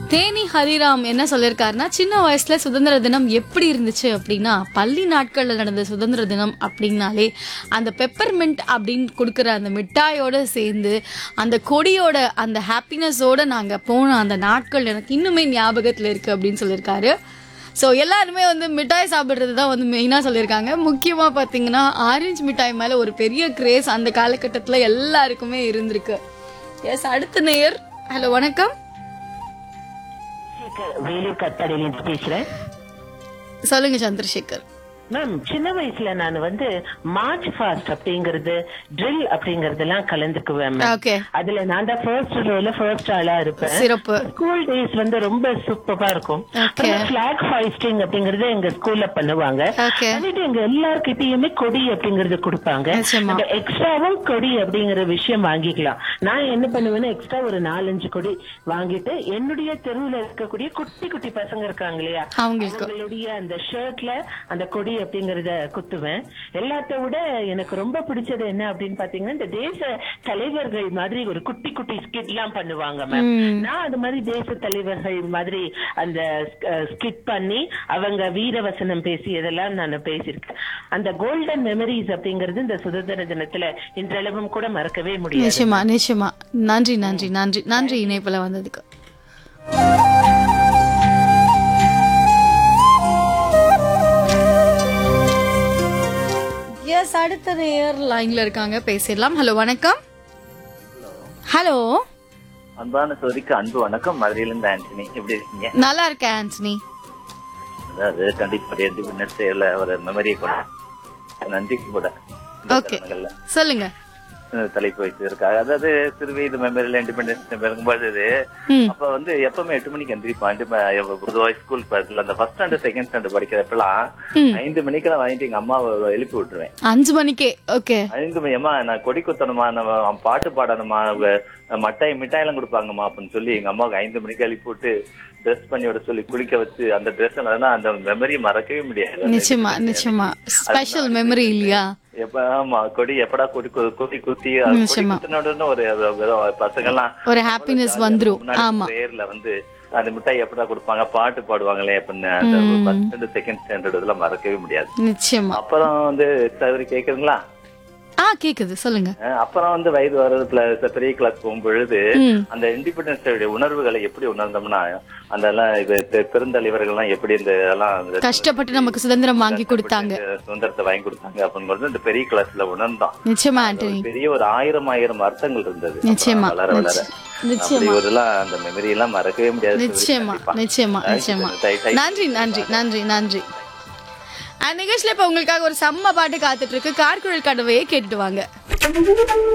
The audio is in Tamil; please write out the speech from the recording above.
தேனி ஹரிராம் என்ன சொல்லியிருக்காருன்னா சின்ன வயசுல சுதந்திர தினம் எப்படி இருந்துச்சு அப்படின்னா பள்ளி நாட்கள்ல நடந்த சுதந்திர தினம் அப்படின்னாலே அந்த பெப்பர்மெண்ட் அப்படின்னு கொடுக்குற அந்த மிட்டாயோட சேர்ந்து அந்த கொடியோட அந்த ஹாப்பினஸோட நாங்க போன அந்த நாட்கள் எனக்கு இன்னுமே ஞாபகத்துல இருக்கு அப்படின்னு சொல்லியிருக்காரு ஸோ எல்லாருமே வந்து மிட்டாய் சாப்பிட்றது தான் வந்து மெயினாக சொல்லியிருக்காங்க முக்கியமாக பார்த்தீங்கன்னா ஆரஞ்சு மிட்டாய் மேலே ஒரு பெரிய கிரேஸ் அந்த காலகட்டத்தில் எல்லாருக்குமே இருந்திருக்கு எஸ் அடுத்த நேயர் ஹலோ வணக்கம் சந்திரசேகர் வேலூர் கத்தாடியிலிருந்து பேசுறேன் சொல்லுங்க சந்திரசேகர் மேம் சின்ன வயசுல நான் வந்து மார்ச் ஃபாஸ்ட் அப்படிங்கறது ட்ரில் அப்படிங்கறதெல்லாம் கலந்துக்குவேன் ma'am. ஓகே அதுல நான் தான் ஃபர்ஸ்ட் ரோல ஃபர்ஸ்ட் ஆளா இருப்பேன் சிறப்பு ஸ்கூல் டேஸ் வந்து ரொம்ப சூப்பரா இருக்கும் Okay. பிளாக் ஹாய்ஸ்டிங் அப்படிங்கறது எங்க ஸ்கூல்ல பண்ணுவாங்க ஓகே பண்ணிட்டு எங்க எல்லார்கிட்டயுமே கொடி அப்படிங்கறது கொடுப்பாங்க நிச்சயமா. அந்த எக்ஸ்ட்ராவும் கொடி அப்படிங்கிற விஷயம் வாங்கிக்கலாம் நான் என்ன பண்ணுவேன்னா எக்ஸ்ட்ரா ஒரு நாலஞ்சு கொடி வாங்கிட்டு என்னுடைய தெருவுல இருக்கக்கூடிய குட்டி குட்டி பசங்க இருக்காங்க இல்லையா அவங்களுக்கு அவங்களுடைய அந்த ஷர்ட்ல அந்த கொடி அப்படிங்கறத குத்துவேன் எல்லாத்த விட எனக்கு ரொம்ப பிடிச்சது என்ன அப்படின்னு பாத்தீங்கன்னா இந்த தேச தலைவர்கள் மாதிரி ஒரு குட்டி குட்டி ஸ்கிட் எல்லாம் பண்ணுவாங்க மேம் ம். நான் அது மாதிரி தேச தலைவர்கள் மாதிரி அந்த ஸ்கிட் பண்ணி அவங்க வீரவசனம் பேசி இதெல்லாம் நான் பேசியிருக்கேன் அந்த கோல்டன் மெமரிஸ் அப்படிங்கிறது இந்த சுதந்திர தினத்துல இன்றளவும் கூட மறக்கவே முடியாது நிச்சயமா நிச்சயமா நன்றி நன்றி நன்றி நன்றி இணைப்புல வந்ததுக்கு எஸ் அடுத்த நேயர் லைன்ல இருக்காங்க பேசிடலாம் ஹலோ வணக்கம் ஹலோ அன்பான சோதிக்கு அன்பு வணக்கம் மதுரையிலிருந்து ஆண்டனி எப்படி இருக்கீங்க நல்லா இருக்கேன் ஆண்டனி அதாவது கண்டிப்பா இண்டிபெண்டன்ஸ் டேல ஒரு மெமரியை கூட நன்றி கூட ஓகே சொல்லுங்க அஹ் தலைப்பு வைத்திருக்காங்க அதாவது சிறுவயது மெமரியில இண்டிபெண்டன்ஸ் டே இருக்கும்போது ம் அப்ப வந்து எப்பவுமே எட்டு மணிக்கு எந்திரிப்பான் பொதுவாக ஸ்கூல் படத்துல அந்த ஃபர்ஸ்ட் ஸ்டாண்டர்ட் செகண்ட் ஸ்டாண்டர்ட் படிக்கிறப்பெல்லாம் ம். ஐந்து மணிக்கெல்லாம் வாங்கிட்டு எங்க அம்மாவை எழுப்பி விட்டுருவேன் அஞ்சு மணிக்கே ஓகே ஐந்து மணி அம்மா நான் கொடி குத்தணுமா நம்ம பாட்டு பாடணுமா அவங்க மிட்டாய் மிட்டாய் எல்லாம் கொடுப்பாங்கம்மா அப்படின்னு சொல்லி எங்க அம்மாவுக்கு ஐந்து மணிக்கு எழுப்பி விட்டு ட்ரெஸ் பண்ணி விட சொல்லி குளிக்க வச்சு அந்த ட்ரெஸ் அந்த மெமரி மறக்கவே முடியாது நிச்சயமா நிச்சயமா ஸ்பெஷல் மெமரி இல்லையா எப்ப ஆமா கொடி எப்படா கொடி கு- குத்தி குத்தி அது கொடி நிச்சயமா. குத்தின உடனே ஒரு பசங்க எல்லாம் ஒரு ஹாப்பினஸ் வந்துரும் ஆமா பிரேயர்ல வந்து அந்த மிட்டாய் எப்படா கொடுப்பாங்க பாட்டு பாடுவாங்களே அப்படின்னு அந்த ஃபர்ஸ்ட் செகண்ட் ஸ்டாண்டர்ட் இதெல்லாம் மறக்கவே முடியாது நிச்சயமா அப்புறம் வந்து சரி கேக்குதுங்களா ஆ கேக்குது சொல்லுங்க அஹ் அப்புறம் வந்து வயது வர்றது பிளஸ் பெரிய கிளாஸ் போகும்பொழுது ம் அந்த இண்டிபெண்டன்ஸ் டே உணர்வுகளை எப்படி உணர்ந்தோம்னா அந்த எல்லாம் இது பெ- பெருந்தலைவர்கள்லாம் எப்படி இந்த எல்லாம் இந்த கஷ்டப்பட்டு நமக்கு சுதந்திரம் வாங்கி கொடுத்தாங்க இந்த சுதந்திரத்தை வாங்கி கொடுத்தாங்க அப்படிங்கிறது இந்த பெரிய கிளாஸ்ல உணர்ந்தோம் நிச்சயமா அது ஆண்டனி ஒரு பெரிய ஒரு ஆயிரம் ஆயிரம் அர்த்தங்கள் இருந்தது நிச்சயமா வளர வளர நிச்ச- நிச்சயமா அப்படி ஒரு எல்லாம் அந்த மெமரி எல்லாம் மறக்கவே முடியாது நிச்சயமா கண்டிப்பா. நிச்சயமா நிச்சயமா தை- தை- நன்றி நன்றி நன்றி நன்றி அந்த நிகழ்ச்சியில இப்ப உங்களுக்காக ஒரு செம்ம பாட்டு காத்துட்டு இருக்கு கார்குழல் கடவையை கேட்டுட்டு வாங்க